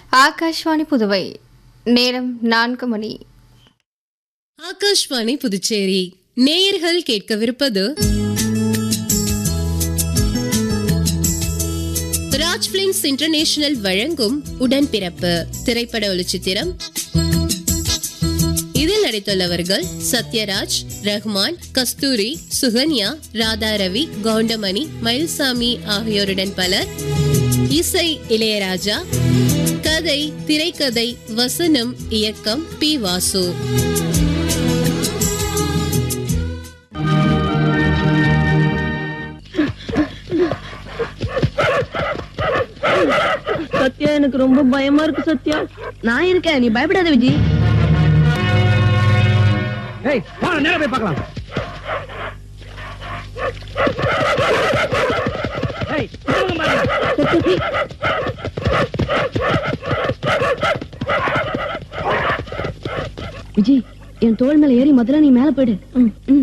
ஆகாஷ்வாணி புதுவை நேரம் நான்கு மணி ஆகாஷ்வாணி புதுச்சேரி நேயர்கள் கேட்கவிருப்பது ராஜ் பிலிம்ஸ் இன்டர்நேஷனல் வழங்கும் உடன்பிறப்பு திரைப்பட ஒளிச்சித்திரம் இதில் நடித்துள்ளவர்கள் சத்யராஜ் ரஹ்மான் கஸ்தூரி சுகன்யா ராதா ரவி கவுண்டமணி மயில்சாமி ஆகியோருடன் பலர் இசை இளையராஜா கதை திரைக்கதை வசனம் இயக்கம் பி வாசு சத்யா எனக்கு ரொம்ப பயமா இருக்கு சத்யா நான் இருக்கேன் நீ பயப்படாத விஜய் ஏய் வா நேரா போய் பார்க்கலாம் ஏய் திரும்புங்க பாருங்க. விஜய் என் தோள் மேல ஏறி முதல்ல நீ மேல போயிடு ம், ம்.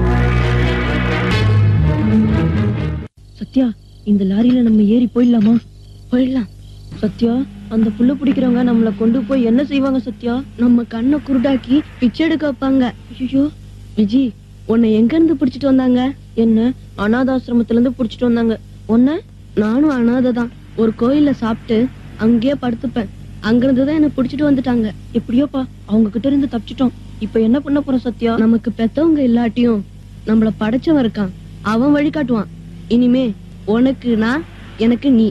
சத்யா இந்த லாரியில நம்ம ஏறி போயிடலாமா போயிடலாம் சத்யா அந்த புல்ல பிடிக்கிறவங்க நம்மள கொண்டு போய் என்ன செய்வாங்க சத்யா நம்ம கண்ணை குருடாக்கி பிச்சை எடுக்க வைப்பாங்க ஐயோ விஜி உன்னை எங்க இருந்து பிடிச்சிட்டு வந்தாங்க என்ன அனாதாசிரமத்துல இருந்து பிடிச்சிட்டு வந்தாங்க உன்ன நானும் அனாதை தான் ஒரு கோயில்ல சாப்பிட்டு அங்கேயே படுத்துப்பேன் அங்கிருந்து தான் என்ன பிடிச்சிட்டு வந்துட்டாங்க எப்படியோப்பா அவங்க கிட்ட இருந்து தப்பிச்சிட்டோம் இப்ப என்ன பண்ண போறோம் சத்யா நமக்கு பெத்தவங்க இல்லாட்டியும் நம்மள படைச்சவன் இருக்கான் அவன் வழிகாட்டுவான் இனிமே உனக்கு நான் எனக்கு நீ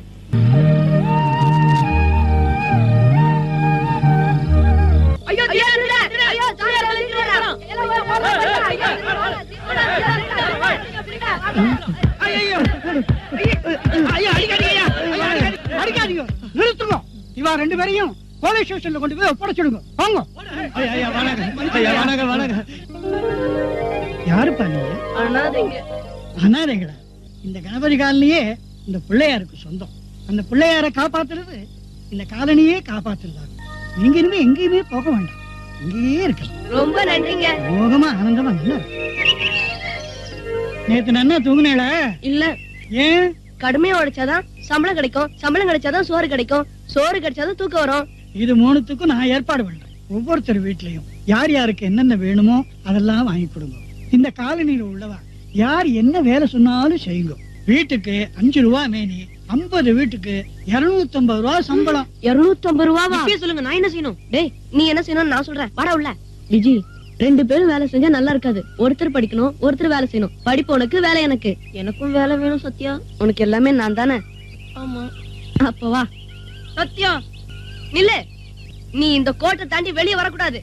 ஐயையோ. ஐயா, அடிக்காதீங்க ஐயா. ஐயா, அடிக்காதீங்க. அடிக்காதீங்க. நிறுத்துங்க இவா ரெண்டு பேரையும் போலீஸ் ஸ்டேஷன்ல கொண்டு போய் ஒப்படைச்சிடுங்க வாங்க ஐயா, ஐயா, வணக்கம். ஐயா, வணக்கம், வணக்கம். யாருப்பா நீங்க அனாதைங்க அனாதைங்களா இந்த கணபதி காலனியே இந்த பிள்ளையாருக்கு சொந்தம் அந்த பிள்ளையார காப்பாத்துறது இந்த காலனியே காப்பாத்துறதாகும் நீங்க இனிமே எங்கேயுமே போக வேண்டாம் இங்கேயே இருக்கலாம் ரொம்ப நன்றிங்க மோகமா ஆனந்தமா நல்லா இருக்கு. நேத்து நன்னா தூங்குனேல இல்ல ஏன் கடுமையா உழைச்சாதான் சம்பளம் கிடைக்கும் சம்பளம் கிடைச்சாதான் சோறு கிடைக்கும் சோறு கிடைச்சாதான் தூக்கம் வரும் இது மூணுத்துக்கும் நான் ஏற்பாடு பண்றேன் ஒவ்வொருத்தர் வீட்லயும் யார் யாருக்கு என்னென்ன வேணுமோ அதெல்லாம் வாங்கி கொடுங்க இந்த காலனியில உள்ளவா யார் என்ன வேலை சொன்னாலும் செய்யுங்க வீட்டுக்கு அஞ்சு ரூபா மேனி ஐம்பது வீட்டுக்கு இருநூத்தி ஐம்பது ரூபா சம்பளம் இருநூத்தி ஐம்பது ரூபாவா சொல்லுங்க நான் என்ன செய்யணும் டேய் நீ என்ன செய்யணும் நான் சொல்றேன் வாடா உள்ள விஜி ரெண்டு பேரும் வேலை செஞ்சா நல்லா இருக்காது ஒருத்தர் படிக்கணும் ஒருத்தர் வேலை செய்யணும் படிப்பு உனக்கு வேலை எனக்கு எனக்கும் வேலை வேணும் சத்யா உனக்கு எல்லாமே நான் தானே ஆமா அப்ப வா சத்யா நில்லு நீ இந்த கோட்டை தாண்டி வெளியே வரக்கூடாது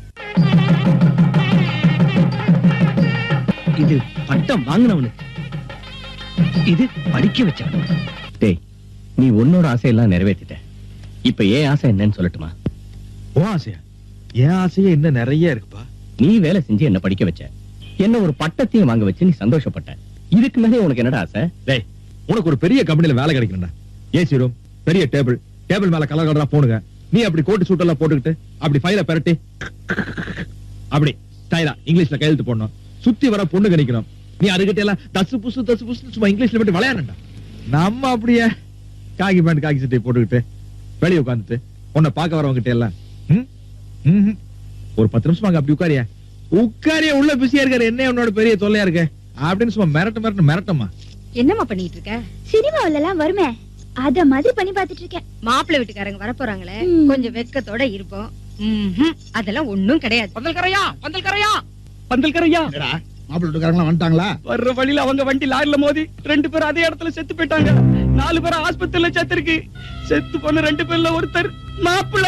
இது பட்டம் வாங்கினவனுக்கு இது படிக்க வச்சவனுக்கு டேய் நீ உன்னோட ஆசையெல்லாம் நிறைவேத்திட்ட இப்ப ஏன் ஆசை என்னன்னு சொல்லட்டுமா உன் ஆசையா என் ஆசையே இன்னும் நிறைய இருக்குப்பா நீ வேலை செஞ்சு என்ன படிக்க வச்ச என்ன ஒரு பட்டத்தையும் வாங்க வச்சு நீ சந்தோஷப்பட்ட இதுக்கு மேலே உனக்கு என்னடா ஆசை டேய் உனக்கு ஒரு பெரிய கம்பெனில வேலை கிடைக்கணும்டா ஏசி ரூம் பெரிய டேபிள் டேபிள் மேல கலர் கலரா போடுங்க நீ அப்படி கோட்டு சூட் எல்லாம் போட்டுக்கிட்டு அப்படி ஃபைல பெரட்டி அப்படி ஸ்டைலா இங்கிலீஷ்ல கையெழுத்து போடணும் சுத்தி வர பொண்ணு கணிக்கணும் நீ அதுகிட்ட எல்லாம் தசு புசு தசு புசு சும்மா இங்கிலீஷ்ல போட்டு விளையாடண்டா நம்ம அப்படியே காக்கி பேண்ட் காக்கி சட்டை போட்டுக்கிட்டு வெளியே உட்காந்துட்டு உன்னை பார்க்க வரவங்க கிட்ட எல்லாம் ம்? ம்ஹும். ஒரு பத்து நிமிஷம் அங்க அப்படி உட்காரியா உட்காரியா உள்ள பிஸியா இருக்காரு என்ன உன்னோட பெரிய தொல்லையா இருக்கு அப்படின்னு சும்மா மிரட்டு மிரட்டு மிரட்டமா என்னம்மா பண்ணிட்டு இருக்க சினிமாவுல எல்லாம் வருமே அத மாதிரி பண்ணி பாத்துட்டு இருக்கேன் மாப்பிள்ளை வீட்டுக்காரங்க வர போறாங்களே ம். கொஞ்சம் வெக்கத்தோட இருப்போம் ம்ஹும். அதெல்லாம் ஒண்ணும் கிடையாது பந்தல் கரையா பந்தல் கரையா பந்தல் கரையா மாப்பிள்ளை வந்துட்டாங்களா வர்ற வழியில அவங்க வண்டி லாரில மோதி ரெண்டு பேரும் அதே இடத்துல செத்து போயிட்டாங்க நாலு பேர் ஆஸ்பத்திரியில செத்து இருக்கு செத்து போன ரெண்டு பேர்ல ஒருத்தர் மாப்பிள்ள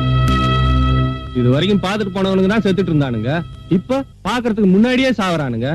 இது வரைக்கும் பாத்துட்டு போனவனுங்க தான் செத்துட்டு இருந்தானுங்க இப்ப பாக்குறதுக்கு முன்னாடியே சாவறானுங்க